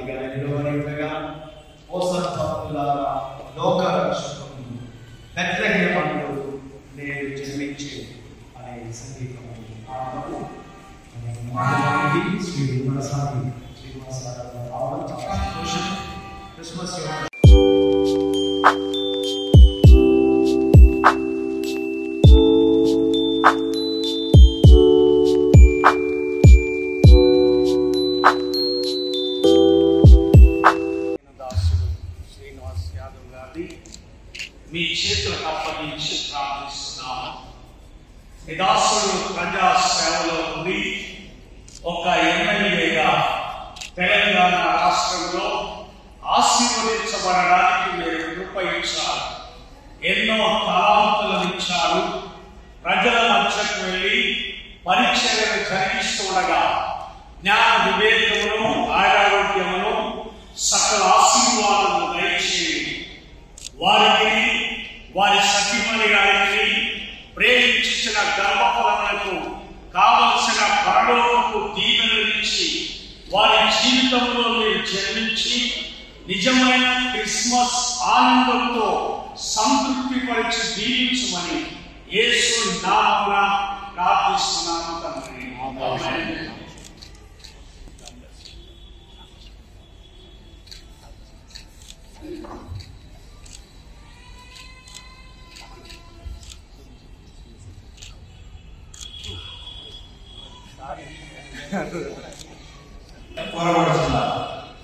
సాక్షిగా నిలబడి ఉండగా ఓ సంతములారా లోక రక్షకుడు బెత్లహేమందు నేను జన్మించే అనే సంగీతం ఆడము మాట్లాడి శ్రీ విమలసాని శ్రీనివాసరావు రావడం చాలా సంతోషం క్రిస్మస్ యొక్క దాసుడు శ్రీనివాస్ యాదవ్ గారిని మీ చేతులకు అప్పగించి ప్రార్థిస్తున్నాము ఈ దాసుడు ప్రజా సేవలో ఉండి ఒక ఎమ్మెల్యేగా తెలంగాణ రాష్ట్రంలో ఆశీర్వదించబడడానికి మీరు కృప ఇచ్చారు ఎన్నో తలాంతులను ఇచ్చారు ప్రజల మధ్యకు వెళ్ళి పరిచర్యను జరిగిస్తుండగా జ్ఞాన వివేకమును ఆరోగ్యమును సకల ఆశీర్వాదము దయచేయండి వారికి వారి సఖిమణి గారికి ప్రేమించిన గర్భఫలములకు కావలసిన పరలోకపు దీవెనలిచ్చి వారి జీవితంలో మీరు జన్మించి నిజమైన క్రిస్మస్ ఆనందంతో సంతృప్తి పరిచి దీవించమని యేసు నామమున ప్రార్థిస్తున్నాను తండ్రి ఆమేన్. కోరబడుతున్నారు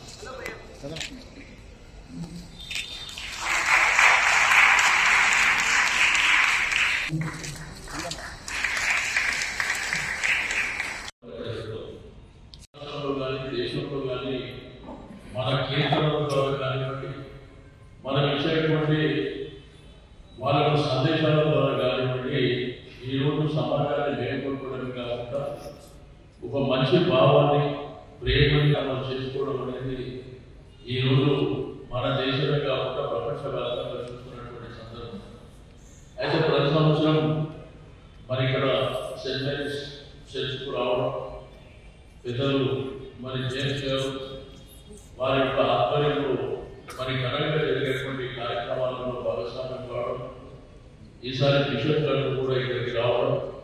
రాష్ట్రంలో కానీ దేశంలో కానీ మన కీర్తనల ద్వారా కానివ్వండి మనం ఇచ్చేటువంటి వాళ్ళ సందేశాల ద్వారా కానివ్వండి ఈరోజు సమాజాన్ని మేల్కొల్పడమే కాకుండా ఒక మంచి భావాన్ని ప్రేమని మనం చేసుకోవడం అనేది ఈరోజు మన దేశమే కాకుండా ప్రపంచవ్యాప్తంగా చూస్తున్నటువంటి సందర్భం అయితే ప్రతి సంవత్సరం మరి ఇక్కడ సెంట్ మేరీస్ చర్చ్కు రావడం పెద్దలు మరి జేమ్స్ గారు వారి యొక్క ఆధ్వర్యంలో మరి ఘనంగా జరిగేటువంటి కార్యక్రమాలలో భాగస్వామ్యం కావడం ఈసారి బిషప్ గారు కూడా ఇక్కడికి రావడం